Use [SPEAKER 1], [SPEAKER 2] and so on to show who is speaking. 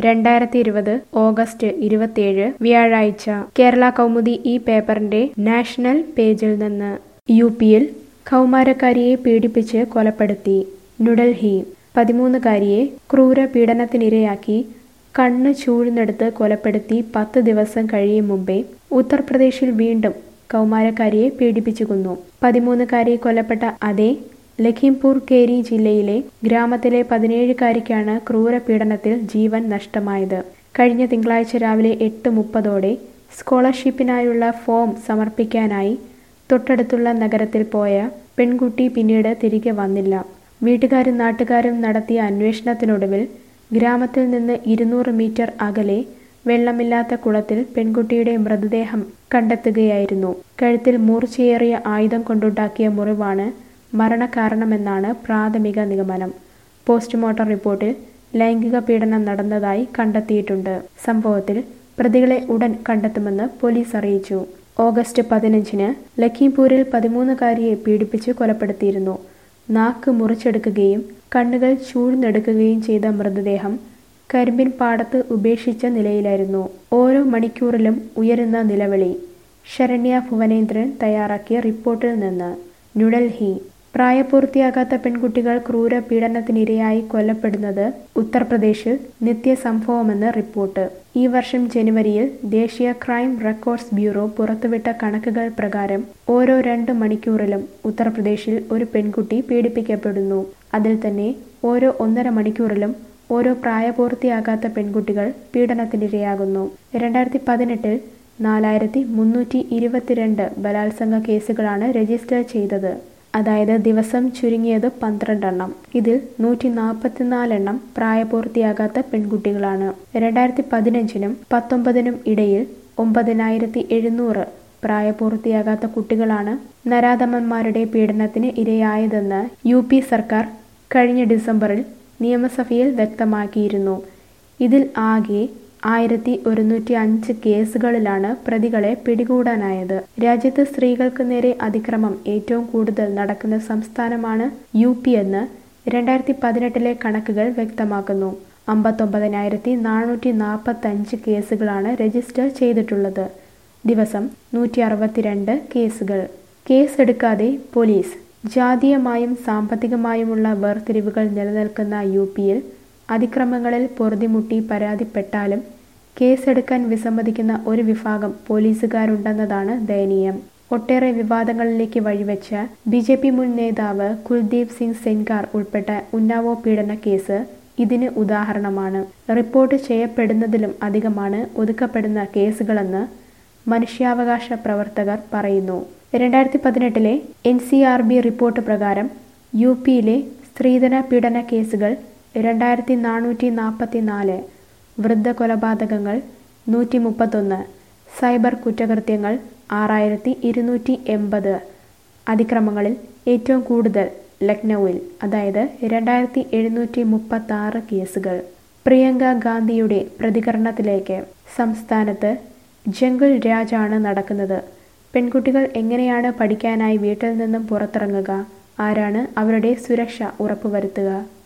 [SPEAKER 1] രണ്ടായിരത്തി ഇരുപത് ഓഗസ്റ്റ് ഇരുപത്തിയേഴ് വ്യാഴാഴ്ച കേരള കൗമുദി ഈ പേപ്പറിന്റെ നാഷണൽ പേജിൽ നിന്ന് യു പിയിൽ കൗമാരക്കാരിയെ പീഡിപ്പിച്ച് കൊലപ്പെടുത്തി ന്യൂഡൽഹി പതിമൂന്നുകാരിയെ ക്രൂര പീഡനത്തിനിരയാക്കി കണ്ണ് ചൂഴ്ന്നെടുത്ത് കൊലപ്പെടുത്തി പത്ത് ദിവസം കഴിയും മുമ്പേ ഉത്തർപ്രദേശിൽ വീണ്ടും കൗമാരക്കാരിയെ പീഡിപ്പിച്ചു കൊന്നു പതിമൂന്നുകാരി കൊല്ലപ്പെട്ട അതേ ലഖിംപൂർ കേരി ജില്ലയിലെ ഗ്രാമത്തിലെ പതിനേഴുകാരിക്കാണ് ക്രൂരപീഡനത്തിൽ ജീവൻ നഷ്ടമായത് കഴിഞ്ഞ തിങ്കളാഴ്ച രാവിലെ എട്ട് മുപ്പതോടെ സ്കോളർഷിപ്പിനായുള്ള ഫോം സമർപ്പിക്കാനായി തൊട്ടടുത്തുള്ള നഗരത്തിൽ പോയ പെൺകുട്ടി പിന്നീട് തിരികെ വന്നില്ല വീട്ടുകാരും നാട്ടുകാരും നടത്തിയ അന്വേഷണത്തിനൊടുവിൽ ഗ്രാമത്തിൽ നിന്ന് ഇരുന്നൂറ് മീറ്റർ അകലെ വെള്ളമില്ലാത്ത കുളത്തിൽ പെൺകുട്ടിയുടെ മൃതദേഹം കണ്ടെത്തുകയായിരുന്നു കഴുത്തിൽ മൂർച്ചയേറിയ ആയുധം കൊണ്ടുണ്ടാക്കിയ മുറിവാണ് മരണകാരണമെന്നാണ് പ്രാഥമിക നിഗമനം പോസ്റ്റ്മോർട്ടം റിപ്പോർട്ടിൽ ലൈംഗിക പീഡനം നടന്നതായി കണ്ടെത്തിയിട്ടുണ്ട് സംഭവത്തിൽ പ്രതികളെ ഉടൻ കണ്ടെത്തുമെന്ന് പോലീസ് അറിയിച്ചു ഓഗസ്റ്റ് പതിനഞ്ചിന് ലഖീംപൂരിൽ പതിമൂന്നുകാരിയെ പീഡിപ്പിച്ച് കൊലപ്പെടുത്തിയിരുന്നു നാക്ക് മുറിച്ചെടുക്കുകയും കണ്ണുകൾ ചൂഴ്ന്നെടുക്കുകയും ചെയ്ത മൃതദേഹം കരിമ്പിൻ പാടത്ത് ഉപേക്ഷിച്ച നിലയിലായിരുന്നു ഓരോ മണിക്കൂറിലും ഉയരുന്ന നിലവിളി ശരണ്യ ഭുവനേന്ദ്രൻ തയ്യാറാക്കിയ റിപ്പോർട്ടിൽ നിന്ന് ന്യൂഡൽഹി പ്രായപൂർത്തിയാകാത്ത പെൺകുട്ടികൾ ക്രൂര പീഡനത്തിനിരയായി കൊല്ലപ്പെടുന്നത് ഉത്തർപ്രദേശിൽ നിത്യസംഭവമെന്ന് റിപ്പോർട്ട് ഈ വർഷം ജനുവരിയിൽ ദേശീയ ക്രൈം റെക്കോർഡ്സ് ബ്യൂറോ പുറത്തുവിട്ട കണക്കുകൾ പ്രകാരം ഓരോ രണ്ട് മണിക്കൂറിലും ഉത്തർപ്രദേശിൽ ഒരു പെൺകുട്ടി പീഡിപ്പിക്കപ്പെടുന്നു അതിൽ തന്നെ ഓരോ ഒന്നര മണിക്കൂറിലും ഓരോ പ്രായപൂർത്തിയാകാത്ത പെൺകുട്ടികൾ പീഡനത്തിനിരയാകുന്നു രണ്ടായിരത്തി പതിനെട്ടിൽ നാലായിരത്തി മുന്നൂറ്റി ഇരുപത്തിരണ്ട് ബലാത്സംഗ കേസുകളാണ് രജിസ്റ്റർ ചെയ്തത് അതായത് ദിവസം ചുരുങ്ങിയത് പന്ത്രണ്ടെണ്ണം ഇതിൽ നൂറ്റി നാൽപ്പത്തിനാലെണ്ണം പ്രായപൂർത്തിയാകാത്ത പെൺകുട്ടികളാണ് രണ്ടായിരത്തി പതിനഞ്ചിനും പത്തൊമ്പതിനും ഇടയിൽ ഒമ്പതിനായിരത്തി എഴുന്നൂറ് പ്രായപൂർത്തിയാകാത്ത കുട്ടികളാണ് നരാധമന്മാരുടെ പീഡനത്തിന് ഇരയായതെന്ന് യു പി സർക്കാർ കഴിഞ്ഞ ഡിസംബറിൽ നിയമസഭയിൽ വ്യക്തമാക്കിയിരുന്നു ഇതിൽ ആകെ ആയിരത്തി ഒരുന്നൂറ്റി അഞ്ച് കേസുകളിലാണ് പ്രതികളെ പിടികൂടാനായത് രാജ്യത്ത് സ്ത്രീകൾക്ക് നേരെ അതിക്രമം ഏറ്റവും കൂടുതൽ നടക്കുന്ന സംസ്ഥാനമാണ് യു പി എന്ന് രണ്ടായിരത്തി പതിനെട്ടിലെ കണക്കുകൾ വ്യക്തമാക്കുന്നു അമ്പത്തൊമ്പതിനായിരത്തി നാനൂറ്റി നാൽപ്പത്തഞ്ച് കേസുകളാണ് രജിസ്റ്റർ ചെയ്തിട്ടുള്ളത് ദിവസം നൂറ്റി അറുപത്തിരണ്ട് കേസുകൾ കേസെടുക്കാതെ പോലീസ് ജാതീയമായും സാമ്പത്തികമായുമുള്ള വേർതിരിവുകൾ നിലനിൽക്കുന്ന യു പിയിൽ അതിക്രമങ്ങളിൽ പൊറുതിമുട്ടി പരാതിപ്പെട്ടാലും കേസെടുക്കാൻ വിസമ്മതിക്കുന്ന ഒരു വിഭാഗം പോലീസുകാരുണ്ടെന്നതാണ് ദയനീയം ഒട്ടേറെ വിവാദങ്ങളിലേക്ക് വഴിവെച്ച ബി ജെ പി മുൻ നേതാവ് കുൽദീപ് സിംഗ് സെൻഗാർ ഉൾപ്പെട്ട ഉന്നാവോ പീഡന കേസ് ഇതിന് ഉദാഹരണമാണ് റിപ്പോർട്ട് ചെയ്യപ്പെടുന്നതിലും അധികമാണ് ഒതുക്കപ്പെടുന്ന കേസുകളെന്ന് മനുഷ്യാവകാശ പ്രവർത്തകർ പറയുന്നു രണ്ടായിരത്തി പതിനെട്ടിലെ N C R B report പ്രകാരം യു പിയിലെ സ്ത്രീധന പീഡന കേസുകൾ രണ്ടായിരത്തി നാനൂറ്റി നാൽപ്പത്തി നാല് വൃദ്ധ കൊലപാതകങ്ങൾ നൂറ്റി മുപ്പത്തൊന്ന് സൈബർ കുറ്റകൃത്യങ്ങൾ ആറായിരത്തി ഇരുന്നൂറ്റി എൺപത് അതിക്രമങ്ങളിൽ ഏറ്റവും കൂടുതൽ ലക്നൌവിൽ അതായത് രണ്ടായിരത്തി എഴുന്നൂറ്റി മുപ്പത്തി ആറ് കേസുകൾ പ്രിയങ്ക ഗാന്ധിയുടെ പ്രതികരണത്തിലേക്ക് സംസ്ഥാനത്ത് ജംഗിൾ രാജാണ് നടക്കുന്നത് പെൺകുട്ടികൾ എങ്ങനെയാണ് പഠിക്കാനായി വീട്ടിൽ നിന്നും പുറത്തിറങ്ങുക ആരാണ് അവരുടെ സുരക്ഷ ഉറപ്പുവരുത്തുക